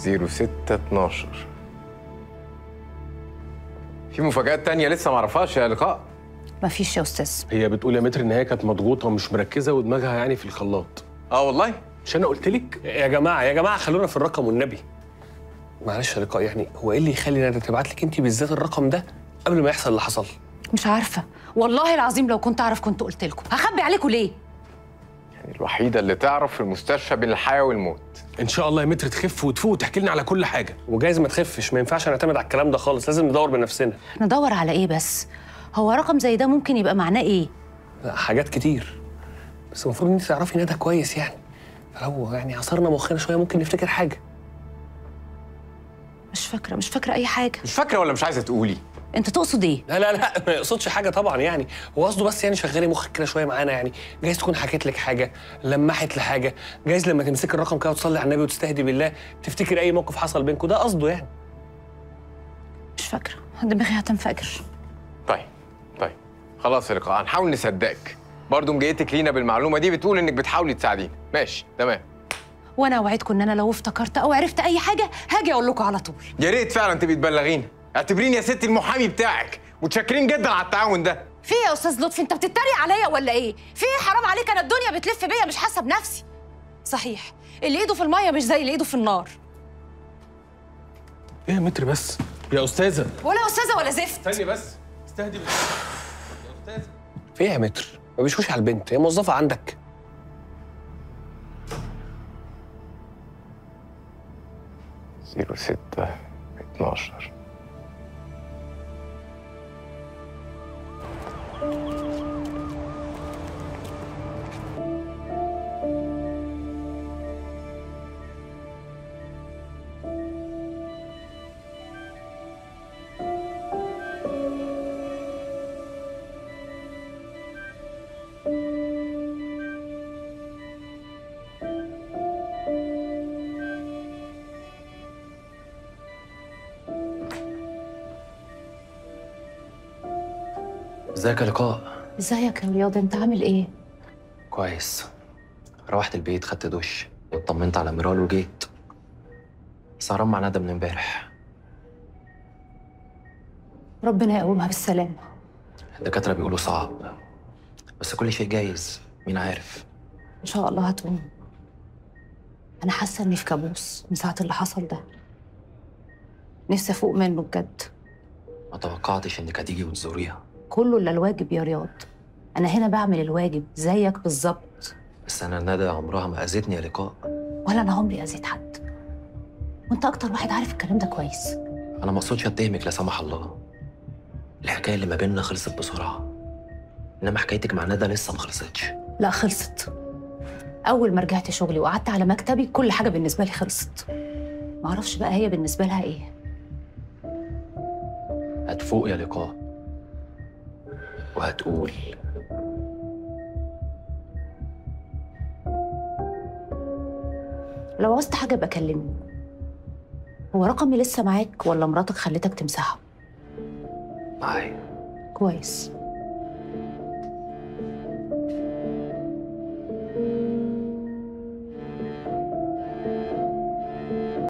0612 في مفاجآت تانية لسه ما اعرفهاش يا لقاء مفيش يا استاذ هي بتقول يا متر ان هي كانت مضغوطه ومش مركزه ودماغها يعني في الخلاط اه والله مش انا قلت لك يا جماعه يا جماعه خلونا في الرقم والنبي معلش يا لقاء يعني هو ايه اللي يخلي ندى تبعت لك انت بالذات الرقم ده قبل ما يحصل اللي حصل مش عارفه والله العظيم لو كنت اعرف كنت قلت لكم هخبي عليكم ليه يعني الوحيدة اللي تعرف في المستشفى بين الحياة والموت ان شاء الله يا متر تخف وتفوق وتحكي لنا على كل حاجه وجايز ما تخفش ما ينفعش نعتمد على الكلام ده خالص لازم ندور بنفسنا ندور على ايه بس هو رقم زي ده ممكن يبقى معناه ايه لا حاجات كتير بس المفروض ان انت تعرفي ندى كويس يعني فلو يعني عصرنا مخنا شويه ممكن نفتكر حاجه مش فاكره مش فاكره اي حاجه مش فاكرة ولا مش عايزة تقولي انت تقصد ايه لا لا لا ما يقصدش حاجه طبعا يعني هو قصده بس يعني شغلي مخك كده شويه معانا يعني جايز تكون حكيت لك حاجه لمحت لحاجه جايز لما تمسك الرقم كده وتصلي على النبي وتستهدي بالله تفتكر اي موقف حصل بينكم ده قصده يعني مش فاكره دماغي هتنفجر طيب طيب خلاص يا لقاء هنحاول نصدقك برضه مجيتك لينا بالمعلومة دي بتقول انك بتحاولي تساعدينا ماشي تمام وانا اوعدكم ان انا لو افتكرت او عرفت اي حاجه هاجي اقول لكم على طول يا ريت فعلا تبقي تبلغينا اعتبريني يا ستي المحامي بتاعك متشكرين جدا على التعاون ده في إيه يا استاذ لطفي انت بتتريق عليا ولا ايه في إيه حرام عليك انا الدنيا بتلف بيا مش حاسه بنفسي صحيح اللي ايده في الميه مش زي اللي ايده في النار ايه يا متر بس يا استاذه ولا استاذه ولا زفت ثانيه بس استهدي بالله يا استاذه في ايه يا متر ما بيشوش على البنت هي موظفه عندك زيرو ستة اتناشر ازيك يا لقاء ازيك يا رياض انت عامل ايه كويس روحت البيت خدت دش واطمنت على ميرال وجيت سهران مع ندى من امبارح ربنا يقومها بالسلامه الدكاترة بيقولوا صعب بس كل شيء جايز مين عارف ان شاء الله هتقوم انا حاسه اني في كابوس من ساعه اللي حصل ده نفسي افوق منه بجد ما توقعتش انك هتيجي وتزوريها كله الا الواجب يا رياض انا هنا بعمل الواجب زيك بالظبط بس انا ندى عمرها ما اذتني يا لقاء ولا انا عمري اذيت حد وانت اكتر واحد عارف الكلام ده كويس انا ما اقصدش اتهمك لا سمح الله الحكايه اللي ما بيننا خلصت بسرعه انما حكايتك مع ندى لسه ما خلصتش لا خلصت اول ما رجعت شغلي وقعدت على مكتبي كل حاجه بالنسبه لي خلصت معرفش بقى هي بالنسبه لها ايه هتفوق يا لقاء وهتقول لو عوزت حاجه بقى كلمني هو رقمي لسه معاك ولا مراتك خلتك تمسحه معايا كويس